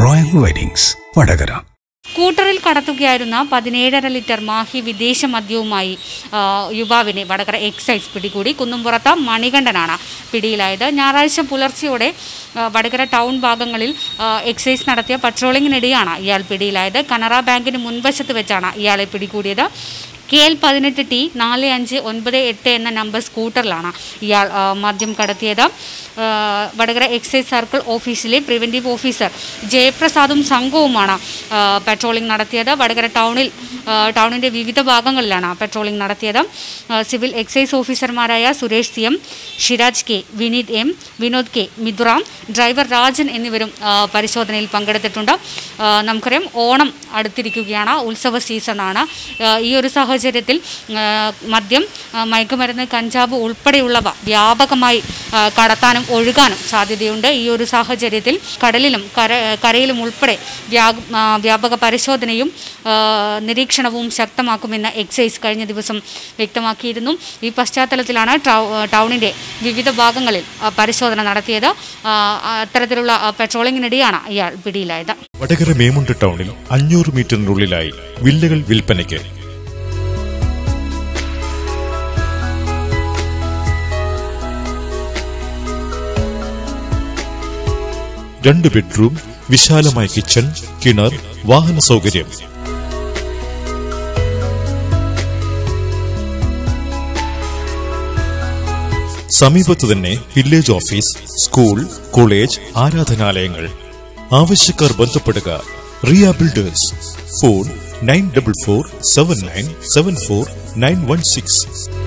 royal weddings Vadakara സ്കൂട്ടറിൽ കടത്തുകയായിരുന്ന പതിനേഴര litre Mahe വിദേശ മദ്യവുമായി ആ, യുവാവിനെ വടകര എക്സൈസ് പിടികൂടി കുന്നുംപുറത്ത് മണികണ്ഠനാണ് പിടിയിലായത് ഞായറാഴ്ച പുലർച്ചെയോടെ ആ, വടകര ടൗൺ ഭാഗങ്ങളിൽ ആ, എക്സൈസ് നടത്തിയ പട്രോളിങ്ങിനിടെയാണ് ഇയാൾ പിടിയിലായത് കനറ ബാങ്കിന് മുൻവശത്ത് വെച്ചാണ് ഇയാളെ പിടികൂടിയത് കെ എൽ പതിനെട്ട് ടി നാല് അഞ്ച് ഒൻപത് എട്ട് എന്ന നമ്പർ സ്കൂട്ടറിലാണ് ഇയാൾ ആ, മദ്യം കടത്തിയത് ആ, വടകര എക്സൈസ് സർക്കിൾ ഓഫീസിലെ പ്രിവൻറ്റീവ് ഓഫീസർ ജയപ്രസാദും സംഘവുമാണ് ആ, പട്രോളിംഗ് നടത്തിയത് വടകര ടൗണിൽ ആ, ടൗണിൻ്റെ വിവിധ ഭാഗങ്ങളിലാണ് പട്രോളിംഗ് നടത്തിയത് ആ, സിവിൽ എക്സൈസ് ഓഫീസർമാരായ Suresh C M Shiraj K Vineeth M Vinod K Mithuram driver Rajan എന്നിവരും ആ, പരിശോധനയിൽ പങ്കെടുത്തിട്ടുണ്ട് ആ, നമുക്കറിയാം ഓണം അടുത്തിരിക്കുകയാണ് ഉത്സവ സീസണാണ് ആ, ഈ ഒരു സാഹചര്യത്തിൽ ആ, മദ്യം ആ, മയക്കുമരുന്ന് കഞ്ചാവ് ഉൾപ്പെടെയുള്ളവ വ്യാപകമായി ആ, കടത്താനും ഒഴുകാനും സാധ്യതയുണ്ട് ഈ ഒരു സാഹചര്യത്തിൽ കടലിലും കര കരയിലും ഉൾപ്പെടെ വ്യാ ആ, വ്യാപക പരിശോധനയും ആ, നിരീക്ഷണവും ശക്തമാക്കുമെന്ന് എക്സൈസ് കഴിഞ്ഞ ദിവസം വ്യക്തമാക്കിയിരുന്നു ഈ പശ്ചാത്തലത്തിലാണ് ടൗ- ടൗണിൻ്റെ വിവിധ ഭാഗങ്ങളിൽ ആ, പരിശോധന നടത്തിയത് ആ, അത്തരത്തിലുള്ള ആ, പെട്രോളിങ്ങിനിടെയാണ് ഇയാൾ പിടിയിലായത് വടകര മേമുണ്ട് ടൗണിൽ അഞ്ഞൂറ് മീറ്ററിനുള്ളിലായി വില്ലകൾ വിൽപ്പനയ്ക്ക് രണ്ട് ബെഡ്റൂം വിശാലമായ കിച്ചൺ കിണർ വാഹന സൗകര്യം സമീപത്തു തന്നെ വില്ലേജ് ഓഫീസ് സ്കൂൾ കോളേജ് ആരാധനാലയങ്ങൾ ആവശ്യക്കാർ ബന്ധപ്പെടുക Riya builders phone nine double four seven nine seven four nine one six